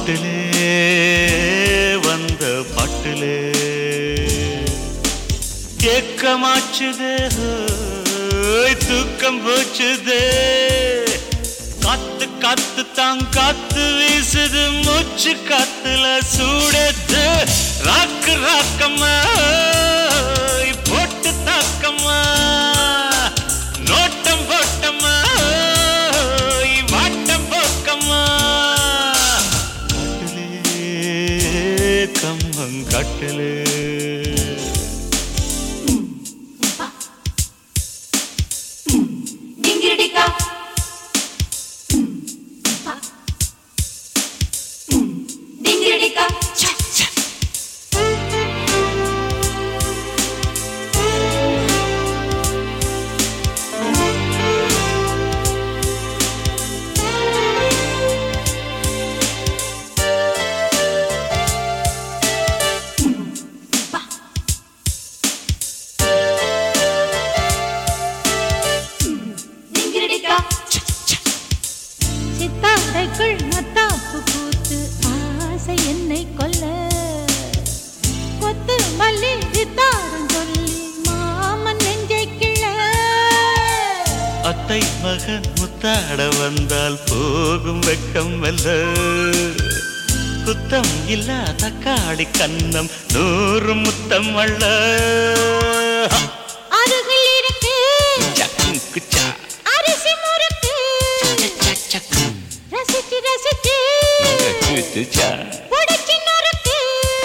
காட்டிலே வந்த பாட்டிலே ஏக்கமாச்சுதே ஹோய், தூக்கம் போச்சுதே காத்து காத்து தான் காத்து வீசுது மூச்சு காத்துல சூடது ராக்கு ராக்கம்மா ஹோய், போட்டு தாக்கம்மா நோட்டம் போட்டம்மா ஹோய், வாட்டம் போக்கம்மா காட்டிலே கம்மங்காட்டிலே டிங்கிரிடிக்கா டிங்கிரிடிக்கா டிங்கிரிடிக்கா சித்தாடைக்குள் மத்தாப்பு பூத்து ஆசை என்னை கொல்ல கொத்து மல்லி சித்தாரம் சொல்லி மாமன் நெஞ்சை கிள்ள அத்தை மகன் முத்தாட வந்தால் போகும் வெக்கம் வல்ல குத்தம் இல்ல தக்காளி கன்னம் நூறு முத்தம் அல்ல அருகில் இருக்கு சக்கும் குச்சா அரிசி முறுக்கு சக்கு ரசிச்சு ரசிச்சு குச்சா புடிச்சு நொறுக்கு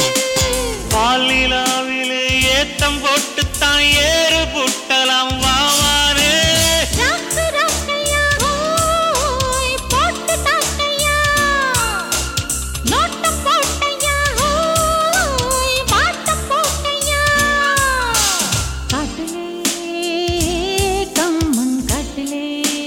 பாலிலாவிலே ஏத்தம் போட்டு தான் ஏறு புட்டலாம் வாவானே ராக்கு ராக்கையா ஹோய் போட்டு தாக்கையா நோட்டம் போட்டையா ஹோய் வாட்டம் போட்டையா காட்டிலே கம்மன் காட்டிலே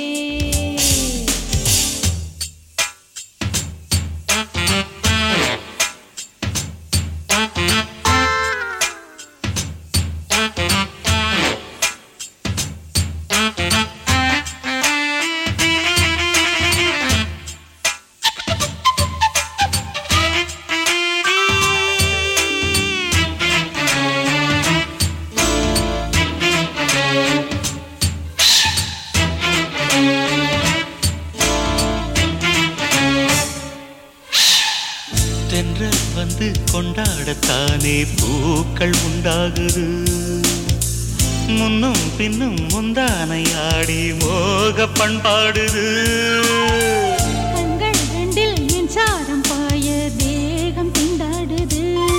தென்றல் வந்து கொண்டாடத்தானே பூக்கள் உண்டாகுது முன்னும் பின்னும் முந்தானையாடி மோக பண்பாடுது கண்கள் ரெண்டில் மின்சாரம் பாய தேகம் திண்டாடுது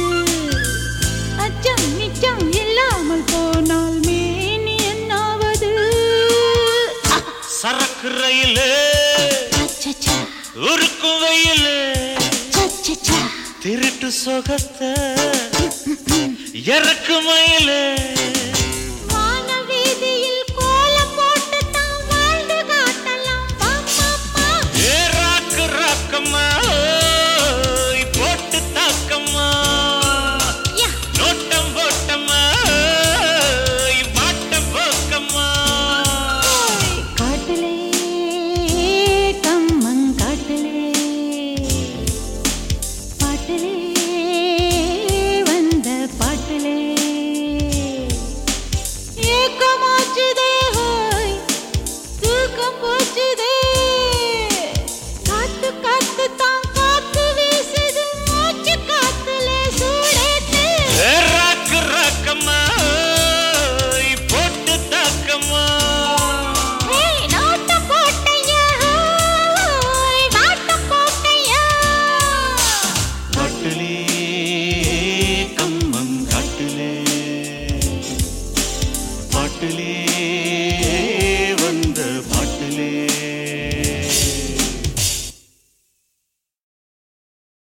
அச்சம் நிச்சம் இல்லாமல் போனால் மேனி என்னாவது சரக்கு ரயிலே அச்சச்சா, உருக்கு வெயிலே சச்சச்சா. திருட்டு சொகத்தை இறக்கு மயிலே